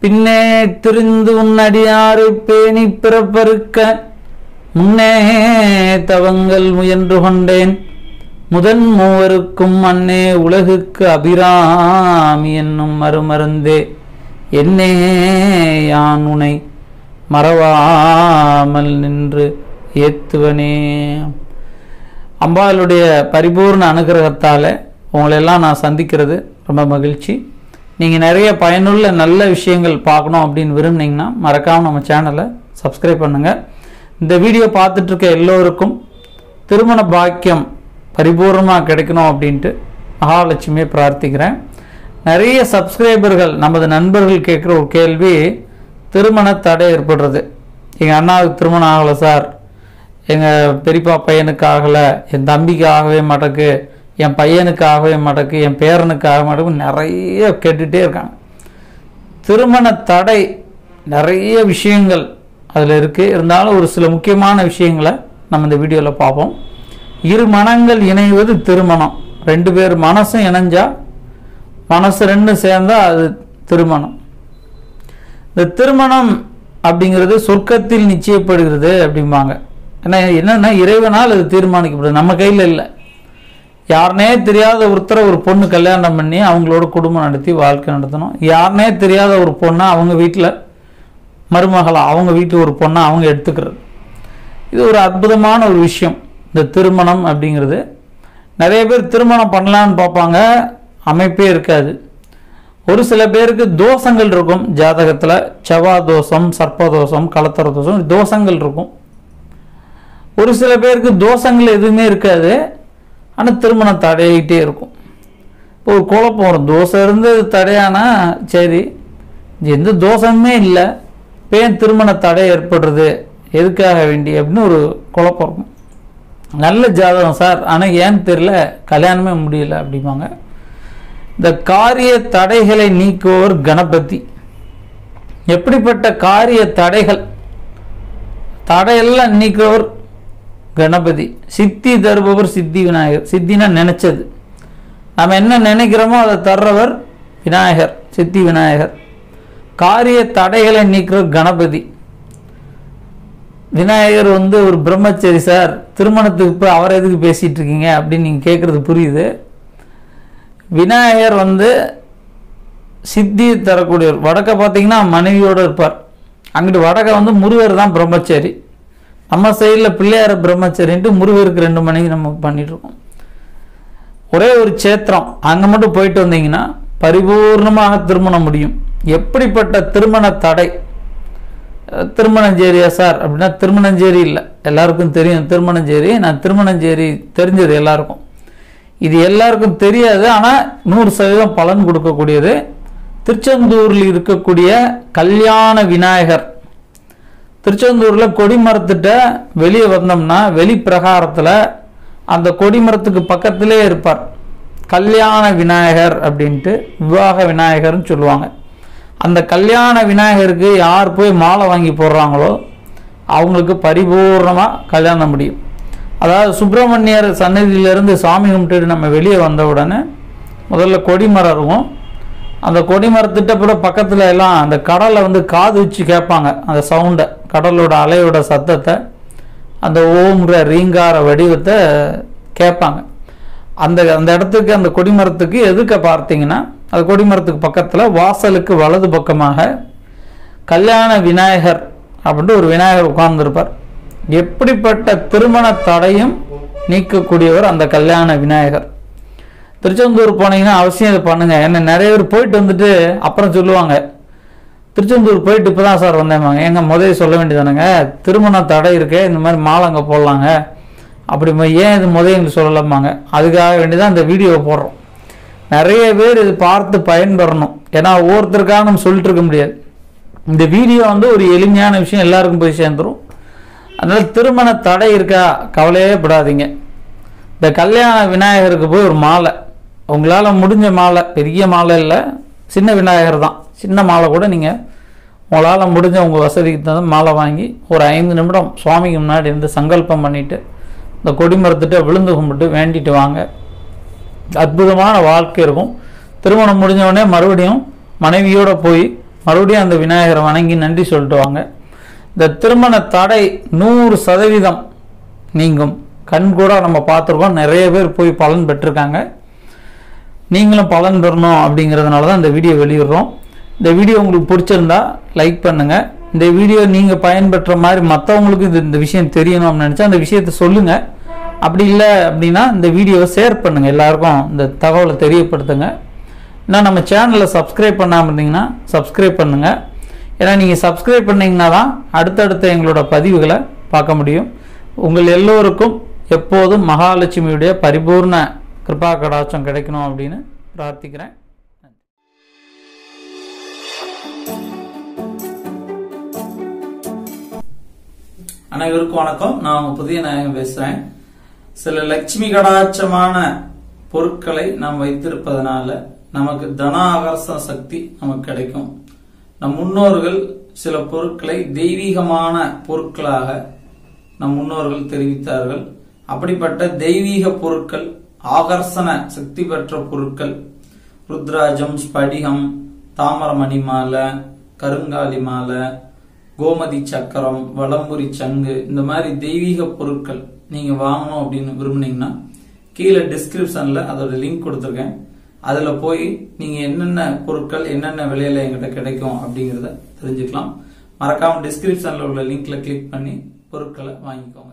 பின்னே திரிந்து உன்னடியாரை பேணி பிறப்பறுக்க முன்னே தவங்கள் முயன்று கொண்டேன் முதன் மூவருக்கும் அன்னே உலகுக்கு அபிராமி என்னும் மறுமருந்தே என்னே யான் உனை மறவாமல் நின்று ஏத்துவனே அம்பாளுடைய பரிபூர்ண அனுகிரகத்தால் உங்களெல்லாம் நான் சந்திக்கிறது ரொம்ப மகிழ்ச்சி நீங்கள் நிறைய பயனுள்ள நல்ல விஷயங்கள் பார்க்கணும் அப்படின்னு விரும்புனீங்கன்னா மறக்காமல் நம்ம சேனலை சப்ஸ்கிரைப் பண்ணுங்கள் இந்த வீடியோ பார்த்துட்டு இருக்க எல்லோருக்கும் திருமண பாக்கியம் பரிபூர்ணமாக கிடைக்கணும் அப்படின்ட்டு மகாலட்சுமியை பிரார்த்திக்கிறேன் நிறைய சப்ஸ்கிரைபர்கள் நமது நண்பர்கள் கேட்குற ஒரு கேள்வி திருமண தடை ஏற்படுறது எங்கள் அண்ணாவுக்கு திருமணம் ஆகலை சார் எங்கள் பெரியப்பா பையனுக்கு ஆகலை என் தம்பிக்கு ஆகவே மாட்டேக்கு என் பையனுக்கு ஆகவே மாட்டேக்கு என் பேரனுக்கு ஆக மாட்டேக்கு நிறைய கேட்டுகிட்டே இருக்காங்க திருமண தடை நிறைய விஷயங்கள் அதில் இருக்குது இருந்தாலும் ஒரு சில முக்கியமான விஷயங்களை நம்ம இந்த வீடியோவில் பார்ப்போம் இரு மனங்கள் இணைவது திருமணம் ரெண்டு பேர் மனசும் இணைஞ்சா மனசு ரெண்டும் சேர்ந்தா அது திருமணம் இந்த திருமணம் அப்படிங்கிறது சொர்க்கத்தில் நிச்சயப்படுகிறது அப்படிம்பாங்க ஏன்னா என்னன்னா இறைவனால் அது தீர்மானிக்கப்படுது நம்ம கையில் இல்லை யாருனே தெரியாத ஒருத்தரை ஒரு பொண்ணு கல்யாணம் பண்ணி அவங்களோட குடும்பம் நடத்தி வாழ்க்கை நடத்தணும் யாருனே தெரியாத ஒரு பொண்ணை அவங்க வீட்டில் மருமகளா அவங்க வீட்டு ஒரு பொண்ணை அவங்க எடுத்துக்கிறது இது ஒரு அற்புதமான ஒரு விஷயம் இந்த திருமணம் அப்படிங்கிறது நிறைய பேர் திருமணம் பண்ணலான்னு பார்ப்பாங்க அமைப்பே இருக்காது ஒரு சில பேருக்கு தோஷங்கள் இருக்கும் ஜாதகத்தில் செவ்வாய் தோஷம் சர்ப்ப தோஷம் கலத்தர தோஷம் தோஷங்கள் இருக்கும் ஒரு சில பேருக்கு தோஷங்கள் எதுவுமே இருக்காது ஆனால் திருமணம் தடையிட்டே இருக்கும் இப்போ ஒரு குழப்பம் வரும் தோஷம் இருந்தது தடையானா சரி எந்த தோஷமே இல்லை பேன் திருமண தடை ஏற்படுறது எதுக்காக வேண்டி அப்படின்னு ஒரு குழப்பம் இருக்கும் நல்ல ஜாதகம் சார் ஆனால் ஏன்னு தெரியல கல்யாணமே முடியல அப்படிம்பாங்க இந்த காரிய தடைகளை நீக்குவோர் கணபதி எப்படிப்பட்ட காரிய தடைகள் தடையெல்லாம் நீக்குவர் கணபதி சித்தி தருபவர் சித்தி விநாயகர் சித்தினா நினைச்சது நம்ம என்ன நினைக்கிறோமோ அதை தர்றவர் விநாயகர் சித்தி விநாயகர் காரிய தடைகளை நீக்கிறவர் கணபதி விநாயகர் வந்து ஒரு பிரம்மச்சரி சார் திருமணத்துக்கு இப்போ அவர் எதுக்கு பேசிட்டு இருக்கீங்க அப்படின்னு நீங்கள் கேட்குறது புரியுது விநாயகர் வந்து சித்தி தரக்கூடியவர் வடக்க பார்த்தீங்கன்னா மனைவியோடு இருப்பார் அங்கிட்டு வடக்க வந்து முருகர் தான் பிரம்மச்சரி நம்ம சைடில் பிள்ளையார பிரம்மச்சரின்ட்டு முருகருக்கு ரெண்டு மனைவி நம்ம பண்ணிட்டு இருக்கோம் ஒரே ஒரு சேத்திரம் அங்கே மட்டும் போயிட்டு வந்தீங்கன்னா பரிபூர்ணமாக திருமணம் முடியும் எப்படிப்பட்ட திருமண தடை அஹ், திருமணஞ்சேரியா சார் அப்படின்னா திருமணஞ்சேரி இல்லை எல்லாருக்கும் தெரியும் திருமணஞ்சேரி நான் திருமணஞ்சேரி தெரிஞ்சது எல்லாருக்கும் இது எல்லாருக்கும் தெரியாது ஆனால் நூறு சதவீதம் பலன் கொடுக்கக்கூடியது திருச்செந்தூரில் இருக்கக்கூடிய கல்யாண விநாயகர் திருச்செந்தூரில் கொடிமரத்திட்ட வெளியே வந்தோம்னா வெளி பிரகாரத்தில் அந்த கொடிமரத்துக்கு பக்கத்திலே இருப்பார் கல்யாண விநாயகர் அப்படின்ட்டு விவாக விநாயகர்னு சொல்லுவாங்க அந்த கல்யாண விநாயகருக்கு யார் போய் மாலை வாங்கி போடுறாங்களோ அவங்களுக்கு பரிபூர்ணமாக கல்யாணம் முடியும் அதாவது சுப்பிரமணியர் சன்னதியிலேருந்து சாமி கும்பிட்டுட்டு நம்ம வெளியே வந்த உடனே முதல்ல கொடிமரம் இருக்கும் அந்த கொடிமரத்திட்ட கூட பக்கத்தில் எல்லாம் அந்த கடலை வந்து காது வச்சு கேட்பாங்க அந்த சவுண்டை கடலோட அலையோட சத்தத்தை அந்த ஓம்ங்கிற ரீங்கார வடிவத்தை கேட்பாங்க அந்த அந்த இடத்துக்கு அந்த கொடிமரத்துக்கு எதுக்க பார்த்தீங்கன்னா அந்த கொடிமரத்துக்கு பக்கத்தில் வாசலுக்கு வலது பக்கமாக கல்யாண விநாயகர் அப்படின்ட்டு ஒரு விநாயகர் உட்கார்ந்துருப்பார் எப்படிப்பட்ட திருமண தடையும் நீக்கக்கூடியவர் அந்த கல்யாண விநாயகர் திருச்செந்தூர் போனீங்கன்னா அவசியம் இதை பண்ணுங்க ஏன்னா நிறைய பேர் போயிட்டு வந்துட்டு அப்புறம் சொல்லுவாங்க திருச்செந்தூர் போயிட்டு இப்போ தான் சார் வந்தேம்பாங்க எங்க முதல்ல சொல்ல வேண்டியதானுங்க திருமண தடை இருக்கே இந்த மாதிரி மாலை அங்கே போடலாங்க அப்படி ம- ஏன் இது முதல்ல எங்களுக்கு சொல்லலாமாங்க அதுக்காக வேண்டிதான் இந்த வீடியோவை போடுறோம் நிறைய பேர் இது பார்த்து பயன்பெறணும் ஏன்னா ஒவ்வொருத்தருக்காக நம்ம சொல்லிட்டு இருக்க முடியாது இந்த வீடியோ வந்து ஒரு எளிமையான விஷயம் எல்லாருக்கும் போய் சேர்ந்துரும் அதனால திருமண தடை இருக்கா கவலையே படாதீங்க இந்த கல்யாண விநாயகருக்கு போய் ஒரு மாலை உங்களால் முடிஞ்ச மாலை பெரிய மாலை இல்லை சின்ன விநாயகர் தான் சின்ன மாலை கூட நீங்கள் உங்களால் முடிஞ்ச உங்கள் வசதிக்கு தகுந்த மாலை வாங்கி ஒரு ஐந்து நிமிடம் சுவாமிக்கு முன்னாடி இருந்து சங்கல்பம் பண்ணிவிட்டு இந்த கொடிமரத்துட்டு விழுந்து கும்பிட்டு வேண்டிட்டு வாங்க அற்புதமான வாழ்க்கை இருக்கும் திருமணம் முடிஞ்ச உடனே மறுபடியும் மனைவியோட போய் மறுபடியும் அந்த விநாயகரை வணங்கி நன்றி சொல்லிட்டு வாங்க இந்த திருமண தடை நூறு சதவீதம் நீங்கும் கண் கூட நம்ம பார்த்துருக்கோம் நிறைய பேர் போய் பலன் பெற்றிருக்காங்க நீங்களும் பலன் பெறணும் அப்படிங்கிறதுனால தான் இந்த வீடியோ வெளியிடுறோம் இந்த வீடியோ உங்களுக்கு பிடிச்சிருந்தா லைக் பண்ணுங்க இந்த வீடியோ நீங்கள் பயன்பெற்ற மாதிரி மற்றவங்களுக்கு இது இந்த விஷயம் தெரியணும் அப்படின்னு நினச்சா அந்த விஷயத்தை சொல்லுங்க அப்படி இல்லை அப்படின்னா இந்த வீடியோவை ஷேர் பண்ணுங்க எல்லாருக்கும் இந்த தகவலை தெரியப்படுத்துங்க இன்னும் நம்ம சேனலை சப்ஸ்கிரைப் பண்ணாமல் இருந்தீங்கன்னா சப்ஸ்கிரைப் பண்ணுங்க ஏன்னா நீங்கள் சப்ஸ்கிரைப் பண்ணீங்கன்னா தான் அடுத்தடுத்த எங்களோட பதிவுகளை பார்க்க முடியும் உங்கள் எல்லோருக்கும் எப்போதும் மகாலட்சுமியுடைய பரிபூர்ண கிருபா கடாட்சம் கிடைக்கணும் அப்படின்னு பிரார்த்திக்கிறேன் அனைவருக்கும் வணக்கம் நான் உங்க புதிய நாயகம் பேசுறேன் சில லட்சுமி கடாட்சமான பொருட்களை நாம் வைத்திருப்பதனால நமக்கு தன ஆகர்ஷண சக்தி நமக்கு கிடைக்கும் நம் முன்னோர்கள் சில பொருட்களை தெய்வீகமான பொருட்களாக நம் முன்னோர்கள் தெரிவித்தார்கள் அப்படிப்பட்ட தெய்வீக பொருட்கள் ஆகர்ஷண சக்தி பெற்ற பொருட்கள் ருத்ராஜம் ஸ்படிகம் தாமரமணி மாலை கருங்காலி மாலை கோமதி சக்கரம் வலம்புரி சங்கு இந்த மாதிரி தெய்வீக பொருட்கள் நீங்க வாங்கணும் அப்படின்னு விரும்புனீங்கன்னா கீழே டிஸ்கிரிப்ஷன்ல அதோட லிங்க் கொடுத்துருக்கேன் அதுல போய் நீங்க என்னென்ன பொருட்கள் என்னென்ன விலையில எங்கிட்ட கிடைக்கும் அப்படிங்கறத தெரிஞ்சுக்கலாம் மறக்காம டிஸ்கிரிப்ஷன்ல உள்ள லிங்க்ல கிளிக் பண்ணி பொருட்களை வாங்கிக்கோங்க